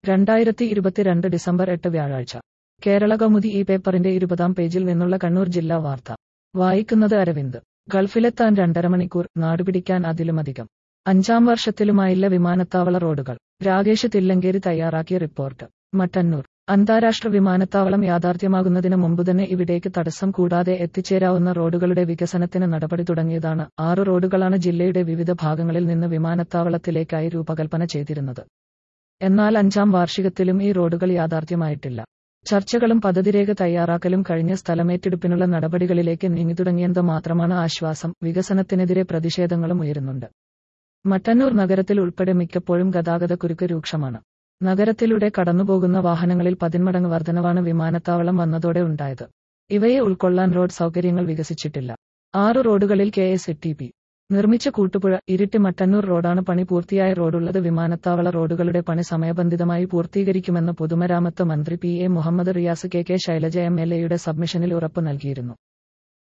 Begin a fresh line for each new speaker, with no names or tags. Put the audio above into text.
രണ്ടായിരത്തി ഇരുപത്തിരണ്ട് ഡിസംബർ എട്ട് വ്യാഴാഴ്ച കേരള കൗമുദി ഈ പേപ്പറിന്റെ ഇരുപതാം പേജിൽ നിന്നുള്ള കണ്ണൂർ ജില്ലാ വാർത്ത വായിക്കുന്നത് അരവിന്ദ് ഗൾഫിലെത്താൻ രണ്ടര മണിക്കൂർ നാടുപിടിക്കാൻ അതിലുമധികം അഞ്ചാം വർഷത്തിലുമായില്ല വിമാനത്താവള റോഡുകൾ രാകേഷ് തില്ലങ്കേരി തയ്യാറാക്കിയ റിപ്പോർട്ട് മട്ടന്നൂർ അന്താരാഷ്ട്ര വിമാനത്താവളം യാഥാർത്ഥ്യമാകുന്നതിന് മുമ്പുതന്നെ ഇവിടേക്ക് തടസ്സം കൂടാതെ എത്തിച്ചേരാവുന്ന റോഡുകളുടെ വികസനത്തിന് നടപടി തുടങ്ങിയതാണ് ആറ് റോഡുകളാണ് ജില്ലയുടെ വിവിധ ഭാഗങ്ങളിൽ നിന്ന് വിമാനത്താവളത്തിലേക്കായി രൂപകൽപ്പന ചെയ്തിരുന്നത് എന്നാൽ അഞ്ചാം വാർഷികത്തിലും ഈ റോഡുകൾ യാഥാർത്ഥ്യമായിട്ടില്ല ചർച്ചകളും പദ്ധതിരേഖ തയ്യാറാക്കലും കഴിഞ്ഞ സ്ഥലമേറ്റെടുപ്പിനുള്ള നടപടികളിലേക്ക് നീങ്ങിത്തുടങ്ങിയെന്നത് മാത്രമാണ് ആശ്വാസം വികസനത്തിനെതിരെ പ്രതിഷേധങ്ങളും ഉയരുന്നുണ്ട് മട്ടന്നൂർ നഗരത്തിൽ ഉൾപ്പെടെ മിക്കപ്പോഴും ഗതാഗതക്കുരുക്ക് രൂക്ഷമാണ് നഗരത്തിലൂടെ കടന്നുപോകുന്ന വാഹനങ്ങളിൽ പതിന്മടങ്ങ് വർധനവാണ് വിമാനത്താവളം വന്നതോടെ ഉണ്ടായത് ഇവയെ ഉൾക്കൊള്ളാൻ റോഡ് സൗകര്യങ്ങൾ വികസിച്ചിട്ടില്ല ആറ് റോഡുകളിൽ കെ എസ് ടി പി നിർമ്മിച്ച കൂട്ടുപുഴ ഇരിട്ടി മട്ടന്നൂർ റോഡാണ് പണി പൂർത്തിയായ റോഡുള്ളത് വിമാനത്താവള റോഡുകളുടെ പണി സമയബന്ധിതമായി പൂർത്തീകരിക്കുമെന്ന് പൊതുമരാമത്ത് മന്ത്രി P A Muhammad Riyas K K Shailaja M L എയുടെ സബ്മിഷനിൽ ഉറപ്പു നൽകിയിരുന്നു